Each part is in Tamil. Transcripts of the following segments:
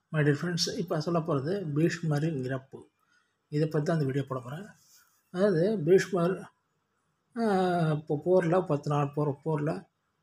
மை டியர் ஃப்ரெண்ட்ஸ் இப்போ சொல்ல போகிறது பீஷ்மரின் இறப்பு இதை பற்றி தான் அந்த வீடியோ போட போகிறேன் அதாவது பீஷ்மர் ஆஹ், இப்போ போரில் பத்து நாள் போகிற போரில்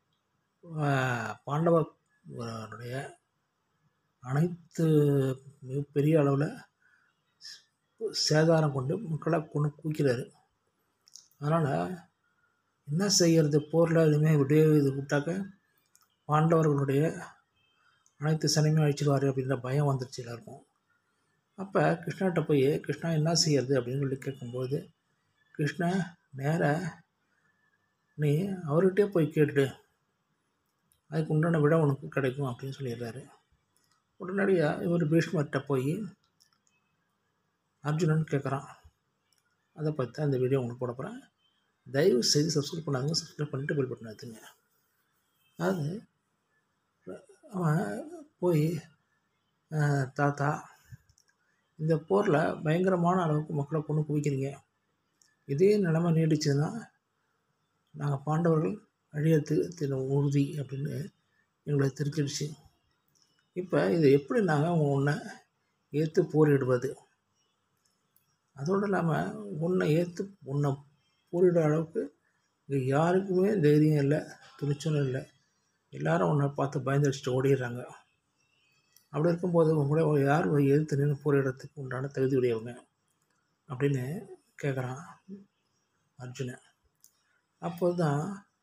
பாண்டவருடைய அனைத்து மிகப்பெரிய அளவில் சேதாரம் கொண்டு மக்களை கொண்டு குவிக்கிறாரு அதனால் என்ன செய்யறது போரில் இனிமேல் விடே இது விட்டாக்க பாண்டவர்களுடைய அனைத்து சனியுமே அழிச்சிடுவார் அப்படின்ற பயம் வந்துருச்சு எல்லாருக்கும் அப்போ கிருஷ்ணாட்ட போய் கிருஷ்ணா என்ன செய்யறது அப்படின்னு சொல்லி கேட்கும்போது கிருஷ்ணா நேராக நீ அவர்கிட்டே போய் கேட்டுடு அதுக்கு உண்டான விட உனக்கு கிடைக்கும் அப்படின்னு சொல்லிடுறாரு உடனடியாக இவர் பீஷ்மர்கிட்ட போய் அர்ஜுனன் கேட்குறான் அதை பற்றி அந்த வீடியோ உங்களுக்கு போட போகிறேன் தயவு செய்து சப்ஸ்கிரைப் பண்ணாதவங்க சப்ஸ்கிரைப் பண்ணிட்டு பில் பட்டன் எடுத்துங்க அது அவன் போய் "அஹ், தாத்தா இந்த போரில் பயங்கரமான அளவுக்கு மக்களை கொண்டு குவிக்கிறீங்க இதே நிலைமை நீடிச்சதுன்னா நாங்கள் பாண்டவர்கள் அழியறதுக்கு தின உறுதி அப்படின்னு எங்களை தெரிஞ்சிடுச்சு இப்போ இதை எப்படி நாங்கள் உன்னை ஏற்று போரிடுவது அதோடு இல்லாமல் உன்னை ஏற்று உன்னை போரிடுற அளவுக்கு இங்கே யாருக்குமே தைரியம் இல்லை துணிச்சலும் இல்லை எல்லாரும் உன்னை பார்த்து பயந்துடிச்சிட்டு ஓடிடுறாங்க அப்படி இருக்கும்போது உங்களை யார் எதிர்த்து நின்று போரிடுறதுக்கு உண்டான தகுதி உடையவங்க அப்படின்னு கேட்குறான் அர்ஜுனன் அப்போ தான்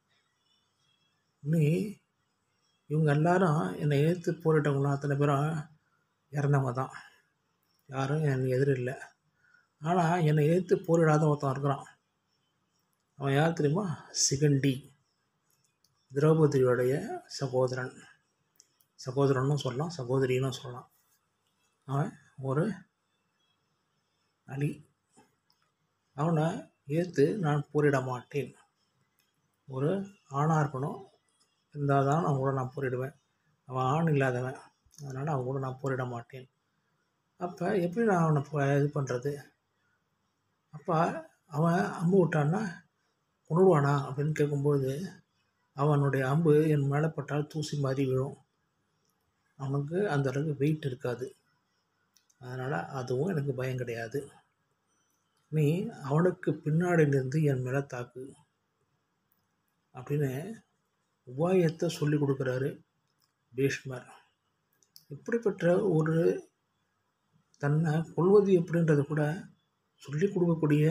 நீ இவங்க எல்லாரும் என்னை எதிர்த்து போரிட்டவங்களாம் அத்தனை பேரும் இறந்தவங்க தான் யாரும் என் எதிர் இல்லை ஆனால் என்னை எதிர்த்து போரிடாத ஒருத்தன் இருக்கிறான் அவன் யார் தெரியுமா சிகண்டி திரௌபதியோடைய சகோதரன் சகோதரனும் சொல்லலாம் சகோதரினும் சொல்லலாம் அவன் ஒரு அலி அவனை ஏற்று நான் போரிட மாட்டேன் ஒரு ஆணாக இருக்கணும் இருந்தால் தான் அவன் கூட நான் போரிடுவேன் அவன் ஆண் இல்லாதவன் அதனால் அவன் கூட நான் போரிட மாட்டேன் அப்போ எப்படி நான் அவனை போ- இது பண்ணுறது அப்போ அவன் அம்பு விட்டான்னா கொண்டுடுவானா அப்படின்னு கேட்கும்போது அவனுடைய அம்பு என் மேலே பட்டால் தூசி மாதிரி விழும் அவனுக்கு அந்த அளவுக்கு வெயிட் இருக்காது அதனால் அதுவும் எனக்கு பயம் கிடையாது நீ அவனுக்கு பின்னாடி நின்று என் மேலே தாக்கு அப்படின்னு உபாயத்தை சொல்லி கொடுக்குறாரு பீஷ்மர் இப்படிப்பட்ட ஒரு தன்னை கொள்வது எப்படின்றது கூட சொல்லி கொடுக்கக்கூடிய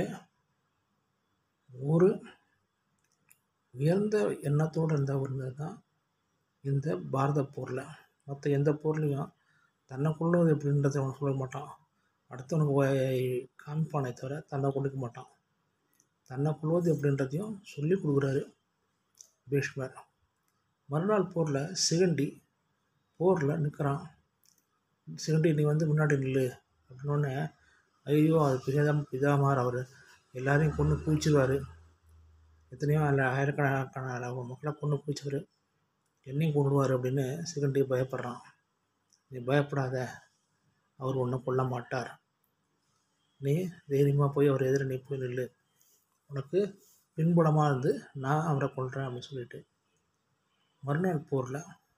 ஒரு உயர்ந்த எண்ணத்தோடு இருந்த ஒரு தான் இந்த பாரத போரில் மற்ற எந்த போர்லையும் தன்னை கொள்வது எப்படின்றத அவன் சொல்ல மாட்டான் அடுத்தவனுக்கு வ- காமிப்பானே தவிர தன்னை கொண்டுக்க மாட்டான் தன்னை கொள்வது எப்படின்றதையும் சொல்லி கொடுக்குறாரு பீஷ்மர் மறுநாள் போரில் சிகண்டி போரில் நிற்கிறான் சிகண்டி நீ வந்து முன்னாடி நில்லு அப்படின்னோடனே ஐயோ அது பிதாம் பிதாமார் அவர் எல்லாரையும் கொண்டு குவிச்சிருவார் எத்தனையோ அதில் ஆயிரக்கணக்கான அளவு மக்களை கொண்டு குவிச்சவர் என்னையும் கொண்டுடுவார் அப்படின்னு சிகண்டி பயப்படுறான் நீ பயப்படாத அவர் ஒன்றும் கொல்ல மாட்டார் நீ தைரியமாக போய் அவர் எதிர நீ போய் நில்லு உனக்கு பின்புலமாக இருந்து நான் அவரை கொல்றேன் அப்படின்னு சொல்லிட்டு மறுநாள் போரில்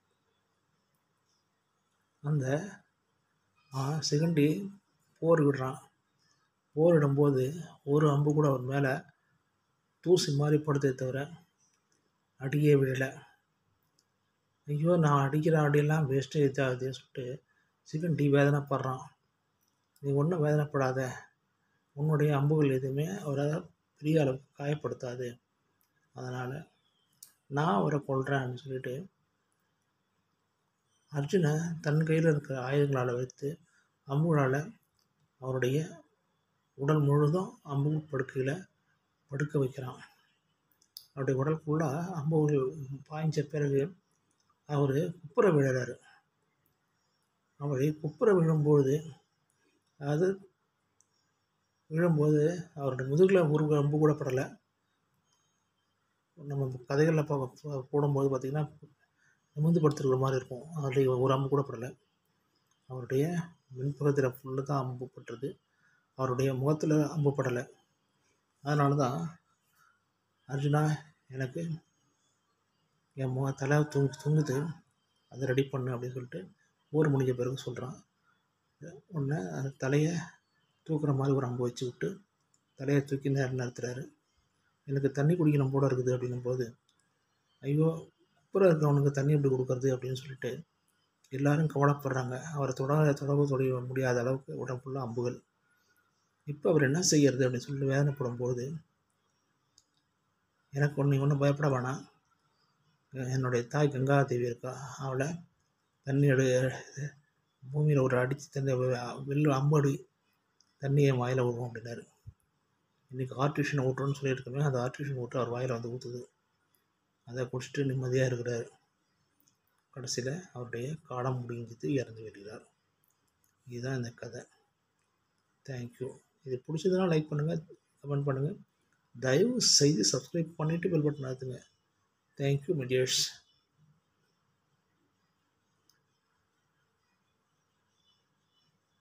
அந்த ஆ, சிகண்டி போர் விடுறான் போரிடும்போது ஒரு அம்பு கூட அவர் மேலே தூசி மாதிரி படுத்தே தவிர அடியே விழலை ஐயோ நான் அடிக்கிற அடியெல்லாம் வேஸ்ட்டு இதாகுதுன்னு சொல்லிட்டு சிகண்டி வேதனைப்படுறான் நீ ஒன்றும் வேதனைப்படாத உன்னுடைய அம்புகள் எதுவுமே அவரை பெரிய அளவுக்கு காயப்படுத்தாது அதனால் நான் அவரை கொல்றேன் அப்படின்னு சொல்லிட்டு அர்ஜுனை தன் கையில் இருக்கிற ஆயுதங்களால் வைத்து அம்புகளால் அவருடைய உடல் முழுதும் அம்பு படுக்கையில் படுக்க வைக்கிறான் அவருடைய உடல் ஃபுல்லாக அம்புகள் பாய்ஞ்ச பிறகு அவர் குப்புற விழுறாரு அவர் குப்புற விழும்போது அது விழும்போது அவருடைய முதுகில் ஒரு அம்பு கூட படலை நம்ம கதைகளில் பா போடும்போது பார்த்திங்கன்னா நிமிர்ந்து படுத்துருக்கிற மாதிரி இருக்கும் அவருடைய ஒரு அம்பு கூட படலை அவருடைய மின்பகுதியில் ஃபுல்லு தான் அம்பு பட்டுறது அவருடைய முகத்தில் அம்பு படலை அதனால தான் அர்ஜுனா எனக்கு என் முக தலை தூங்கு தூங்குது அதை ரெடி பண்ணு அப்படின்னு சொல்லிட்டு போர் முடிஞ்ச பிறகு சொல்கிறான் உடனே அந்த தலையை தூக்குற மாதிரி ஒரு அம்பு வச்சு விட்டு தலையை தூக்கி நேர நிறுத்துறாரு எனக்கு தண்ணி குடிக்கணும் போல இருக்குது அப்படின்னும் போது ஐயோ குப்புற இருக்கிறவனுக்கு தண்ணி எப்படி கொடுக்கறது அப்படின்னு சொல்லிட்டு எல்லாரும் கவலைப்படுறாங்க அவரை தொட தொடர்பு தொட முடியாத அளவுக்கு உடம்பு ஃபுல்லாக அம்புகள் இப்போ அவர் என்ன செய்யறது அப்படின்னு சொல்லிட்டு வேதனைப்படும் போது எனக்கு ஒன்று ஒன்றும் பயப்பட வேணாம் என்னுடைய தாய் கங்கா தேவி இருக்கா அவளை தண்ணி எடு பூமியில் ஒரு அடித்து தண்ணி வெளில அம்படி தண்ணியை வாயில் விடுவோம் அப்படின்னாரு இன்றைக்கி ஆர்டிஃபிஷியல் ஊட்டுறோன்னு சொல்லியிருக்கோமே அந்த ஆர்டிஃபிஷியல் ஊற்று அவர் வாயில் வந்து ஊற்றுது அதை குடிச்சிட்டு நிம்மதியாக இருக்கிறார் கடைசியில் அவருடைய காலம் முடிஞ்சது இறந்து விடுகிறார் இதுதான் இந்த கதை தேங்க்யூ இது பிடிச்சதுன்னா லைக் பண்ணுங்கள் கமெண்ட் பண்ணுங்கள் தயவு செய்து சப்ஸ்கிரைப் பண்ணிவிட்டு பெல் பட்டன் அழுத்துங்க தேங்க்யூ மெடியர்ஸ்